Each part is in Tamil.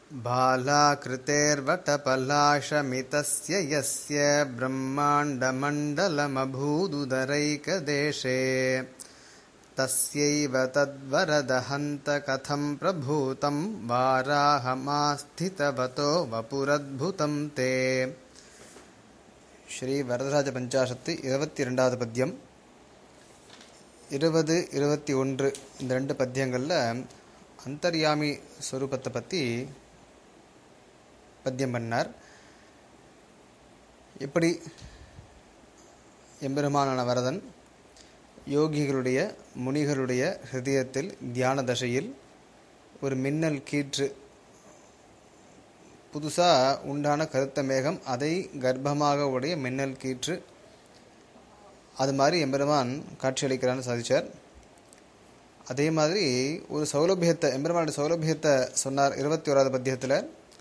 बालाकृतेर्वटपलाशमितस्य यस्य ब्रह्माण्डमण्डलमभूदुदरैकदेशे तस्यैव तद्वरदहन्त कथं प्रभूतं वाराहमास्थितवतो वपुरद्भुतं ते ஸ்ரீ வரதராஜ பஞ்சாசத்து இருபத்தி ரெண்டாவது பத்தியம் இருபது இருபத்தி ஒன்று இந்த ரெண்டு பத்தியங்களில் அந்தர்யாமி ஸ்வரூபத்தை பற்றி பத்தியம் பண்ணார் எப்படி எம்பெருமானான வரதன் யோகிகளுடைய முனிகளுடைய ஹிருதயத்தில் தியான தசையில் ஒரு மின்னல் கீற்று புதுசாக உண்டான கருத்த மேகம் அதை கர்ப்பமாக உடைய மின்னல் கீற்று அது மாதிரி எம்பெருமான் காட்சியளிக்கிறான்னு சாதிச்சார் அதே மாதிரி ஒரு சௌலபியத்தை எம்பெருமானுடைய சௌலபியத்தை சொன்னார் இருபத்தி ஓராவது பத்தியத்தில்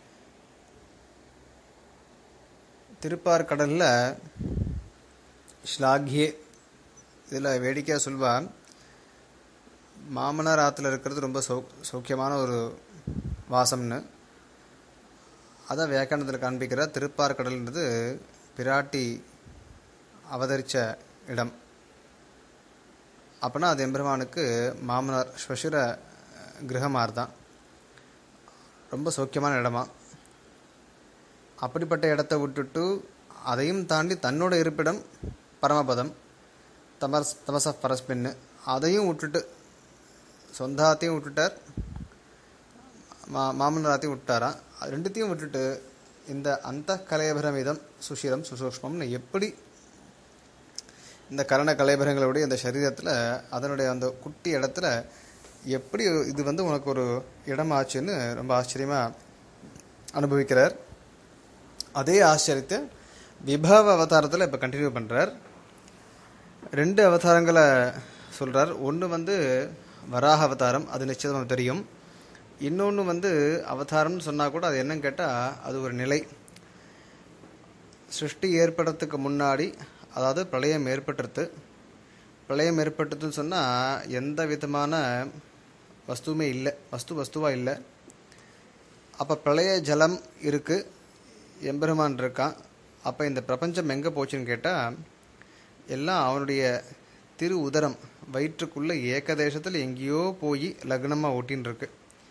திருப்பார்கடலில் ஸ்லாகியே இதில் வேடிக்கையாக சொல்வான் மாமனார் ஆற்றுல இருக்கிறது ரொம்ப சௌ சௌக்கியமான ஒரு வாசம்னு அதான் வியாக்கியானத்தில் காண்பிக்கிற திருப்பார்கடல்ன்றது பிராட்டி அவதரித்த இடம் அப்படின்னா அது எம்பெருமானுக்கு மாமனார் ஸ்வசுர கிரகமார் தான் ரொம்ப சௌக்கியமான இடமா அப்படிப்பட்ட இடத்த விட்டுட்டு அதையும் தாண்டி தன்னோட இருப்பிடம் பரமபதம் தமஸ் தமச பரஸ்பின்னு அதையும் விட்டுட்டு சொந்தாத்தையும் விட்டுட்டார் மா மாமனாரத்தையும் விட்டாராம் அது ரெண்டுத்தையும் விட்டுட்டு இந்த அந்த கலையபரமிதம் சுஷிரம் சுசூக்ஷ்மம்னு எப்படி இந்த கரண கலைபரங்களுடைய இந்த சரீரத்தில் அதனுடைய அந்த குட்டி இடத்துல எப்படி இது வந்து உனக்கு ஒரு இடமாச்சுன்னு ரொம்ப ஆச்சரியமாக அனுபவிக்கிறார் அதே ஆச்சரியத்தை விபவ அவதாரத்தில் இப்போ கண்டினியூ பண்ணுறார் ரெண்டு அவதாரங்களை சொல்கிறார் ஒன்று வந்து வராக அவதாரம் அது நிச்சயமாக தெரியும் இன்னொன்று வந்து அவதாரம்னு சொன்னால் கூட அது என்னன்னு கேட்டால் அது ஒரு நிலை சிருஷ்டி ஏற்படுறதுக்கு முன்னாடி அதாவது பிரளயம் ஏற்பட்டுருது பிரளயம் ஏற்பட்டதுன்னு சொன்னால் எந்த விதமான வஸ்துவுமே இல்லை வஸ்து வஸ்துவாக இல்லை அப்போ பிரளய ஜலம் இருக்குது எம்பெருமான் இருக்கான் அப்போ இந்த பிரபஞ்சம் எங்கே போச்சுன்னு கேட்டால் எல்லாம் அவனுடைய திரு உதரம் வயிற்றுக்குள்ளே ஏகதேசத்தில் எங்கேயோ போய் லக்னமாக ஓட்டின்னு இருக்கு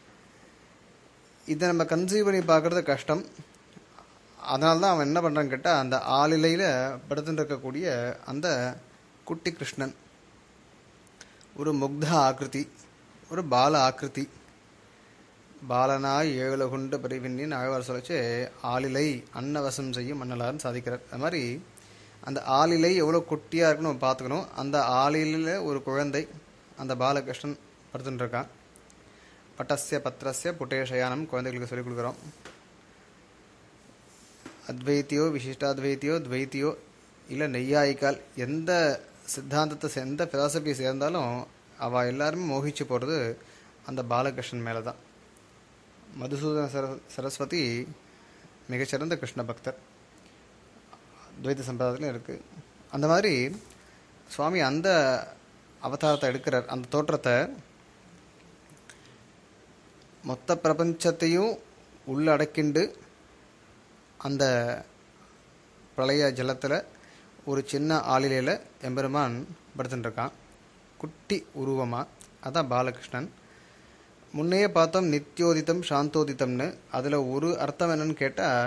இதை நம்ம கன்சீவ் பண்ணி பார்க்குறது கஷ்டம் அதனால தான் அவன் என்ன பண்ணுறான்னு கேட்டால் அந்த ஆளிலையில் படுத்துட்டு இருக்கக்கூடிய அந்த குட்டி கிருஷ்ணன் ஒரு முக்த ஆக்கிருதி ஒரு பால ஆக்கிருதி பாலனாய் ஏழு குண்டு பிரிவின்னின் ஆழ்வார் சொல்லிச்சு ஆளிலை அன்னவசம் செய்யும் மன்னலார்னு சாதிக்கிறார் அது மாதிரி அந்த ஆளிலை எவ்வளோ குட்டியாக இருக்குன்னு நம்ம பார்த்துக்கணும் அந்த ஆளிலையில் ஒரு குழந்தை அந்த பாலகிருஷ்ணன் படுத்துட்டு இருக்கான் பட்டஸ்ய பத்திரஸ்ய புட்டேஷயானம் குழந்தைகளுக்கு சொல்லிக் கொடுக்குறோம் அத்வைத்தியோ விசிஷ்டாத்வைத்தியோ துவைத்தியோ இல்லை நெய்யாயிக்கால் எந்த சித்தாந்தத்தை எந்த பிலாசபி சேர்ந்தாலும் அவள் எல்லாருமே மோகிச்சு போகிறது அந்த பாலகிருஷ்ணன் மேலே தான் மதுசூதன சர சரஸ்வதி மிகச்சிறந்த கிருஷ்ண பக்தர் துவைத்த சம்பிரதாயத்துலையும் இருக்குது அந்த மாதிரி சுவாமி அந்த அவதாரத்தை எடுக்கிறார் அந்த தோற்றத்தை மொத்த பிரபஞ்சத்தையும் உள்ளடக்கிண்டு அந்த பிரளய ஜலத்தில் ஒரு சின்ன ஆளிலையில் எம்பெருமான் படுத்துட்டுருக்கான் குட்டி உருவமாக அதான் பாலகிருஷ்ணன் முன்னையே பார்த்தோம் நித்யோதித்தம் சாந்தோதித்தம்னு அதில் ஒரு அர்த்தம் என்னன்னு கேட்டால்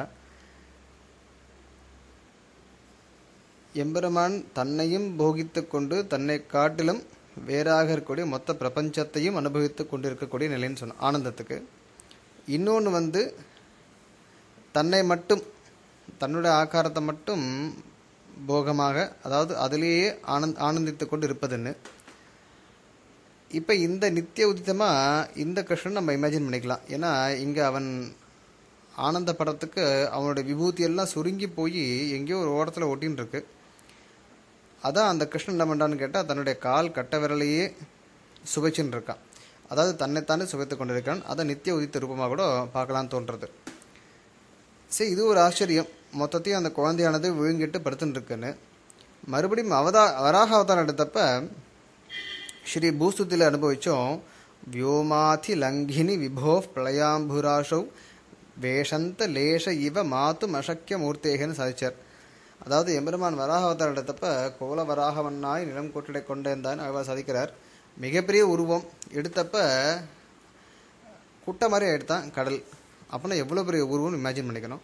எம்பெருமான் தன்னையும் போகித்து கொண்டு தன்னை காட்டிலும் வேறாக இருக்கக்கூடிய மொத்த பிரபஞ்சத்தையும் அனுபவித்து கொண்டு இருக்கக்கூடிய நிலைன்னு சொன்ன ஆனந்தத்துக்கு இன்னொன்று வந்து தன்னை மட்டும் தன்னுடைய ஆக்காரத்தை மட்டும் போகமாக அதாவது அதிலேயே ஆனந்த் ஆனந்தித்து கொண்டு இருப்பதுன்னு இப்போ இந்த நித்திய உதித்தமாக இந்த கிருஷ்ணன் நம்ம இமேஜின் பண்ணிக்கலாம் ஏன்னா இங்கே அவன் ஆனந்தப்படத்துக்கு அவனுடைய விபூதி எல்லாம் சுருங்கி போய் எங்கேயோ ஒரு ஓரத்தில் ஒட்டின்னு இருக்கு அதான் அந்த கிருஷ்ணன் என்ன பண்ணுறான்னு கேட்டால் தன்னுடைய கால் கட்ட விரலையே சுவைச்சுன்னு இருக்கான் அதாவது தன்னைத்தானே சுவைத்து கொண்டிருக்கான் அதை நித்திய உதித்த ரூபமாக கூட பார்க்கலான்னு தோன்றது சரி இது ஒரு ஆச்சரியம் மொத்தத்தையும் அந்த குழந்தையானது விழுங்கிட்டு படுத்துன்னு இருக்குன்னு மறுபடியும் அவதா வராக அவதாரம் எடுத்தப்ப ஸ்ரீ பூஸ்துதியில் அனுபவித்தோம் வியோமாதி லங்கினி விபோ பிரளயாம்புராஷௌ வேஷந்த லேஷ இவ மாத்து மசக்கிய மூர்த்தேகன்னு சாதிச்சார் அதாவது எம்பெருமான் வராக அவதாரம் எடுத்தப்ப கோல வராகவன்னாய் நிலம் கொட்டிடை கொண்டேந்தான் அவர் சாதிக்கிறார் மிகப்பெரிய உருவம் எடுத்தப்ப குட்டை மாதிரி எடுத்தான் கடல் அப்படின்னா எவ்வளோ பெரிய உருவம்னு இமேஜின் பண்ணிக்கணும்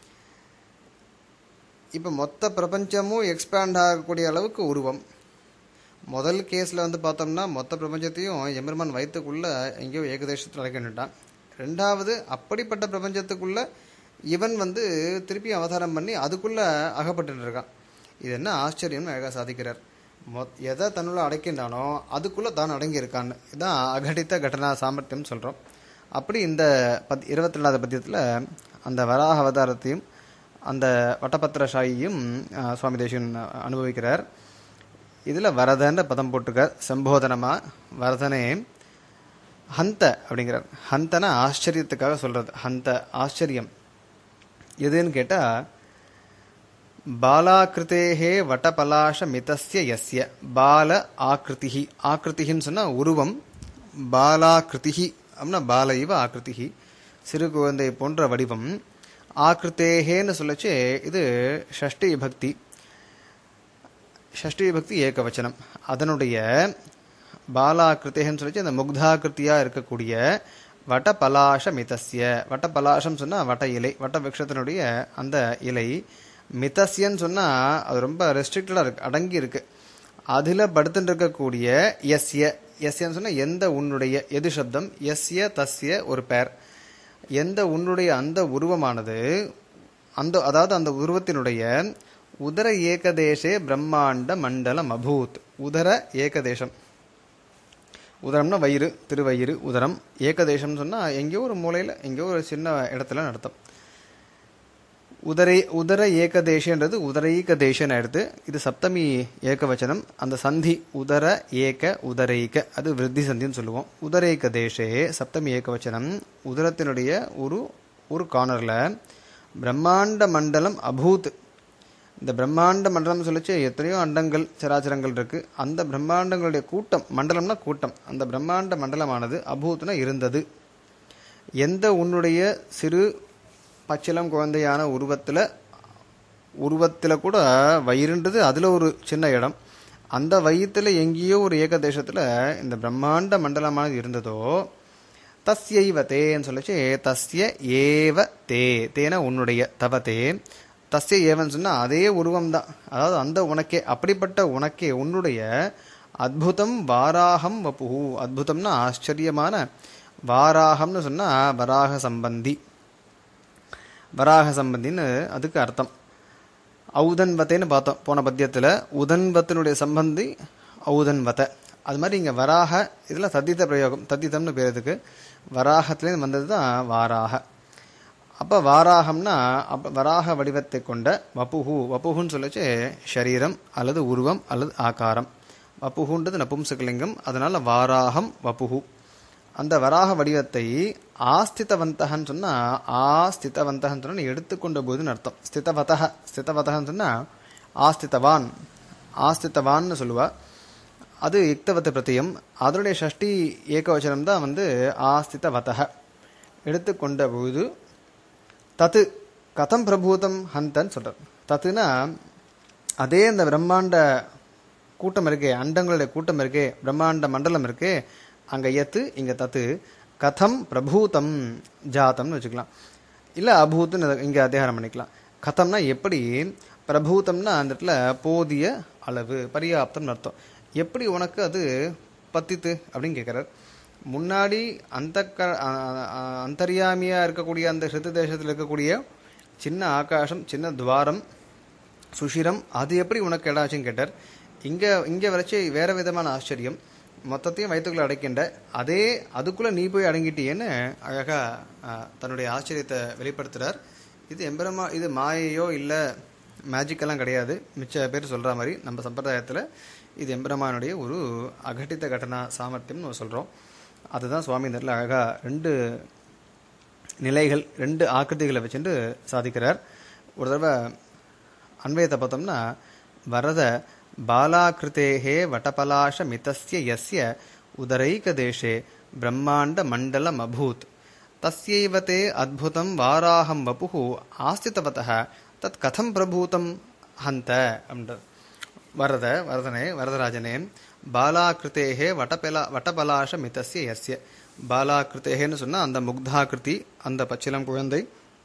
இப்போ மொத்த பிரபஞ்சமும் எக்ஸ்பேண்ட் ஆகக்கூடிய அளவுக்கு உருவம் முதல் கேஸில் வந்து பார்த்தோம்னா மொத்த பிரபஞ்சத்தையும் எம்பெருமான் வயிற்றுக்குள்ள எங்கேயோ ஏகதேசத்தில் அடைக்கிட்டான் ரெண்டாவது அப்படிப்பட்ட பிரபஞ்சத்துக்குள்ள இவன் வந்து திருப்பி அவதாரம் பண்ணி அதுக்குள்ள அகப்பட்டு இருக்கான் இது என்ன ஆச்சரியம்னு அழகாக சாதிக்கிறார் மொ எதை தன்னுள்ள அடைக்கின்றானோ அதுக்குள்ள தான் அடங்கி இருக்கான்னு இதுதான் அகடித்த கட்டணா சாமர்த்தியம் சொல்கிறோம் அப்படி இந்த பத் இருபத்தி ரெண்டாவது பத்தியத்தில் அந்த வராக அவதாரத்தையும் அந்த வட்டபத்திர சாயியும் அஹ், சுவாமி தேசியன் அனுபவிக்கிறார் இதில் வரதன்ற பதம் போட்டிருக்கார் சம்போதனமாக வரதனே ஹந்த அப்படிங்கிறார் ஹந்தனா ஆச்சரியத்துக்காக சொல்கிறது ஹந்த ஆச்சரியம் எதுன்னு கேட்டால் பாலாக்கிருத்தேகே வட்டபலாஷ மிதஸ்ய யஸ்ய பால ஆக்கிருதிஹி ஆக்கிருதின்னு சொன்னால் உருவம் பாலாக்கிருதிஹி அப்படின்னா பால இவ ஆக்கிருதிஹி சிறு குழந்தை போன்ற வடிவம் ஆக்கிருத்தேகேன்னு சொல்லச்சு இது ஷஷ்டி பக்தி ஷஷ்டி பக்தி ஏகவச்சனம் அதனுடைய பாலாக்கிருத்தேகன்னு சொல்லச்சு அந்த முக்தாக்கிருத்தியாக இருக்கக்கூடிய வட்டபலாஷ மிதஸ்ய வட்டபலாஷம் சொன்னால் வட்ட இலை வட்ட விருட்சத்தினுடைய அந்த இலை மிதஸ்யன்னு சொன்னால் அது ரொம்ப ரெஸ்ட்ரிக்டடாக இருக்கு அடங்கி இருக்கு அதில் படுத்துட்டு இருக்கக்கூடிய எஸ்ய எஸ்யன்னு சொன்னால் எந்த உன்னுடைய எது சப்தம் எஸ்ய தஸ்ய ஒரு பேர் எந்த உன்னுடைய அந்த உருவமானது அந்த அதாவது அந்த உருவத்தினுடைய உதர ஏகதேசே பிரம்மாண்ட மண்டலம் அபூத் உதர ஏகதேசம் உதரம்னா வயிறு திருவயிறு உதரம் ஏகதேசம்னு சொன்னால் எங்கேயோ ஒரு மூலையில் எங்கேயோ ஒரு சின்ன இடத்துல நடத்தும் உதரை உதர ஏகதேசன்றது உதரைக தேசன்னு எடுத்து இது சப்தமி ஏகவச்சனம் அந்த சந்தி உதர ஏக உதரைக அது விருத்தி சந்தின்னு சொல்லுவோம் உதரேக தேசே சப்தமி ஏகவச்சனம் உதரத்தினுடைய ஒரு ஒரு கார்னரில் பிரம்மாண்ட மண்டலம் அபூத் இந்த பிரம்மாண்ட மண்டலம் சொல்லிச்சு எத்தனையோ அண்டங்கள் சராச்சரங்கள் இருக்கு அந்த பிரம்மாண்டங்களுடைய கூட்டம் மண்டலம்னா கூட்டம் அந்த பிரம்மாண்ட மண்டலமானது அபூத்னா இருந்தது எந்த உன்னுடைய சிறு பச்சிலம் குழந்தையான உருவத்தில் உருவத்தில் கூட வயிறுன்றது அதில் ஒரு சின்ன இடம் அந்த வயிற்றுல எங்கேயோ ஒரு ஏகதேசத்தில் இந்த பிரம்மாண்ட மண்டலமானது இருந்ததோ தஸ்யைவ தேன்னு சொல்லிச்சு தஸ்ய ஏவ தே தேன உன்னுடைய தவ தே தஸ்ய ஏவன் சொன்னால் அதே உருவம் தான் அதாவது அந்த உனக்கே அப்படிப்பட்ட உனக்கே உன்னுடைய அத்புதம் வாராகம் வபுஹு அத்புதம்னா ஆச்சரியமான வாராகம்னு சொன்னால் வராக சம்பந்தி வராக சம்பந்தின்னு அதுக்கு அர்த்தம் ஔதன்வத்தைன்னு பார்த்தோம் போன பத்தியத்தில் உதன்வத்தினுடைய சம்பந்தி ஔதன்வத அது மாதிரி இங்கே வராக இதில் தத்தித்த பிரயோகம் தத்தித்தம்னு பேர் இதுக்கு வராகத்துலேருந்து வந்தது தான் வாராக அப்போ வாராகம்னா அப்போ வராக வடிவத்தை கொண்ட வப்புஹு வப்புஹுன்னு சொல்லச்சு ஷரீரம் அல்லது உருவம் அல்லது ஆகாரம் வப்புஹுன்றது நபும்சகலிங்கம் அதனால வாராகம் வப்புஹு அந்த வராக வடிவத்தை ஆஸ்திதவந்தகன்னு சொன்னால் ஆஸ்திதவந்தகன்னு சொன்னால் எடுத்துக்கொண்ட போதுன்னு அர்த்தம் ஸ்திதவதக ஸ்திதவதகன்னு சொன்னால் ஆஸ்திதவான் ஆஸ்திதவான்னு சொல்லுவா அது யுக்தவத்த பிரத்தியம் அதனுடைய ஷஷ்டி ஏகவச்சனம் தான் வந்து ஆஸ்திதவதக எடுத்துக்கொண்ட போது தத்து கதம் பிரபூதம் ஹந்தன்னு சொல்கிறார் தத்துனா அதே இந்த பிரம்மாண்ட கூட்டம் இருக்கே அண்டங்களுடைய கூட்டம் இருக்கே பிரம்மாண்ட மண்டலம் இருக்கே அங்கே எத்து இங்கே தத்து கதம் பிரபூதம் ஜாத்தம்னு வச்சுக்கலாம் இல்லை அபூத்துன்னு இங்கே அத்தியாரம் பண்ணிக்கலாம் கதம்னா எப்படி பிரபூதம்னா அந்த இடத்துல போதிய அளவு பரியாப்தம்னு அர்த்தம் எப்படி உனக்கு அது பத்தித்து அப்படின்னு கேட்குறார் முன்னாடி அந்த க அந்தரியாமியாக இருக்கக்கூடிய அந்த ஹிருத தேசத்தில் இருக்கக்கூடிய சின்ன ஆகாசம் சின்ன துவாரம் சுஷிரம் அது எப்படி உனக்கு இடாச்சுன்னு கேட்டார் இங்கே இங்கே வரைச்சி வேற விதமான ஆச்சரியம் மொத்தத்தையும் வயிற்றுக்குள்ள அடைக்கின்ற அதே அதுக்குள்ளே நீ போய் அடங்கிட்டியேன்னு அழகாக தன்னுடைய ஆச்சரியத்தை வெளிப்படுத்துகிறார் இது எம்பெருமா இது மாயையோ இல்லை மேஜிக்கெல்லாம் கிடையாது மிச்ச பேர் சொல்கிற மாதிரி நம்ம சம்பிரதாயத்தில் இது எம்பெருமானுடைய ஒரு அகட்டித்த கட்டணா சாமர்த்தியம்னு நம்ம சொல்கிறோம் அதுதான் சுவாமி நேரில் அழகாக ரெண்டு நிலைகள் ரெண்டு ஆக்கிருதிகளை வச்சுட்டு சாதிக்கிறார் ஒரு தடவை அன்வயத்தை பார்த்தோம்னா வரத பாலாக்கிருத்தேகே வட்டபலாஷ மிதஸ்ய யஸ்ய உதரைக தேசே பிரம்மாண்ட மண்டலம் அபூத் தஸ்யைவ தே அத்புதம் வாராகம் வபுः ஆஸ்திதவதः தத் கதம் பிரபூதம் ஹந்த அப்படின்றார் வரத வரதனே வரதராஜனே பாலாக்கிருத்தேகே வட்டபலா வட்டபலாஷ மிதஸ்ய யஸ்ய பாலாக்கிருத்தேகன்னு சொன்னா அந்த முக்தாகிருதி அந்த பச்சிலம் குழந்தை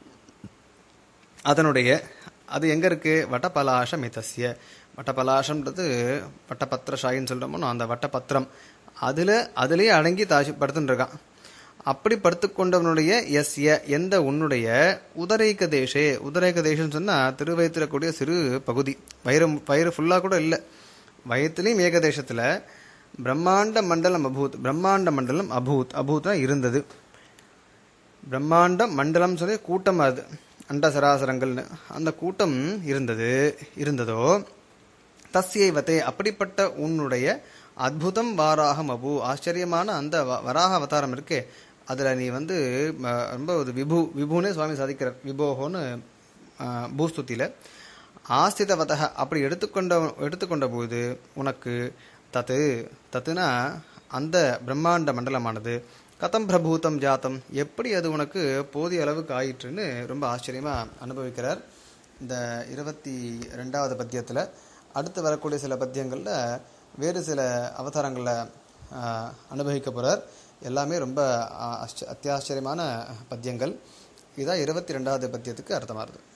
அதனுடைய அது எங்க இருக்கு வட்டபலாஷ மிதஸ்ய வட்டபலாஷம்ன்றது வட்டபத்திரஷாயின்னு சொல்றோமோ அந்த வட்டபத்திரம் அதுல அதுலயே அடங்கி தாசி படுத்துட்டு இருக்கான் அப்படி படுத்துக்கொண்டவனுடைய எஸ்ய எந்த உன்னுடைய உதரைக்க தேசே உதரைக்க தேசம்னு சொன்னா திருவயிற்றுக்கூடிய சிறு பகுதி வயிறு வயிறு ஃபுல்லா கூட இல்லை வயத்திலையும் ஏகதேசத்துல பிரம்மாண்ட மண்டலம் அபூத் பிரம்மாண்ட மண்டலம் அபூத் அபூத்னா இருந்தது பிரம்மாண்ட மண்டலம் சொல்லி கூட்டம் அது அண்ட சராசரங்கள்னு அந்த கூட்டம் இருந்தது இருந்ததோ தஸ்யைவத்தே அப்படிப்பட்ட உன்னுடைய அத்புதம் வாராகம் அபு ஆச்சரியமான அந்த வ- வராக அவதாரம் இருக்கே அதுல நீ வந்து ம, ரொம்ப ஒரு விபு விபுனே சுவாமி சாதிக்கிறார் விபோகோன்னு ஆ, பூஸ்துதியில ஆஸ்திதவதக அப்படி எடுத்துக்கொண்ட எடுத்துக்கொண்ட போது உனக்கு தத்து தத்துனா அந்த பிரம்மாண்ட மண்டலமானது கதம் பிரபூதம் ஜாத்தம் எப்படி அது உனக்கு போதிய அளவுக்கு ஆயிற்றுன்னு ரொம்ப ஆச்சரியமா அனுபவிக்கிறார் இந்த இருபத்தி ரெண்டாவது பத்தியத்துல அடுத்து வரக்கூடிய சில பத்தியங்கள்ல வேறு சில அவதாரங்களை ஆஹ், அனுபவிக்க போறார் எல்லாமே ரொம்ப ஆ, ஆச்ச- அத்தியாச்சரியமான பத்தியங்கள் இதான் இருபத்தி ரெண்டாவது பத்தியத்துக்கு அர்த்தமாகுது